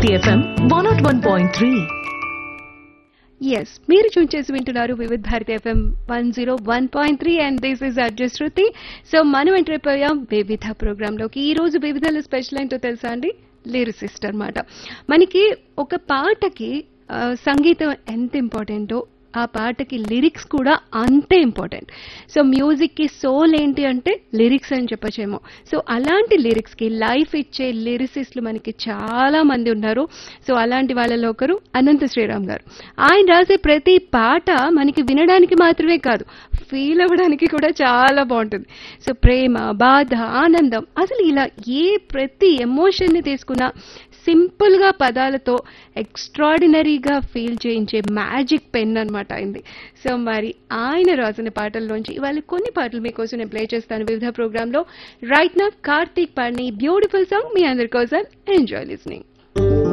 Bharati FM one nought one point three ఎస్ మీరు tune చేసి వింటున్నారు Vividh Bharati FM one zero one point three and this is Arju Shruti so మనం enter అయిపోయాం వివిధ ప్రోగ్రాంలోకి ఈ రోజు వివిధలో స్పెషల్ ఏంటో తెలుసా అండి లిరిసిస్ట్ అన్నమాట మనకి ఒక పాటకి ఆ, సంగీతం ఎంత ఇంపార్టెంటో ఆ పాటకి లిరిక్స్ కూడా అంతే ఇంపార్టెంట్ సో మ్యూజిక్కి సోల్ ఏంటి అంటే లిరిక్స్ అని చెప్పచ్చేమో సో అలాంటి లిరిక్స్కి లైఫ్ ఇచ్చే లిరిసిస్టులు మనకి చాలా మంది ఉన్నారు సో అలాంటి వాళ్ళలో ఒకరు అనంత శ్రీరామ్ గారు ఆయన రాసే ప్రతి పాట మనకి వినడానికి మాత్రమే కాదు ఫీల్ అవ్వడానికి కూడా చాలా బాగుంటుంది సో ప్రేమ బాధ ఆనందం అసలు ఇలా ఏ ప్రతి ఎమోషన్ని తీసుకున్నా సింపుల్గా పదాలతో ఎక్స్ట్రాడినరీగా ఫీల్ చేయించే మ్యాజిక్ పెన్ అనమాట అయింది సో మరి ఆయన రాసిన పాటల్లోంచి ఇవాళ కొన్ని పాటలు మీకోసం నేను ప్లే చేస్తాను వివిధ ప్రోగ్రాంలో రైట్ నా కార్తీక్ పాడిన బ్యూటిఫుల్ సాంగ్ మీ అందరి కోసం ఎంజాయ్ లిస్నింగ్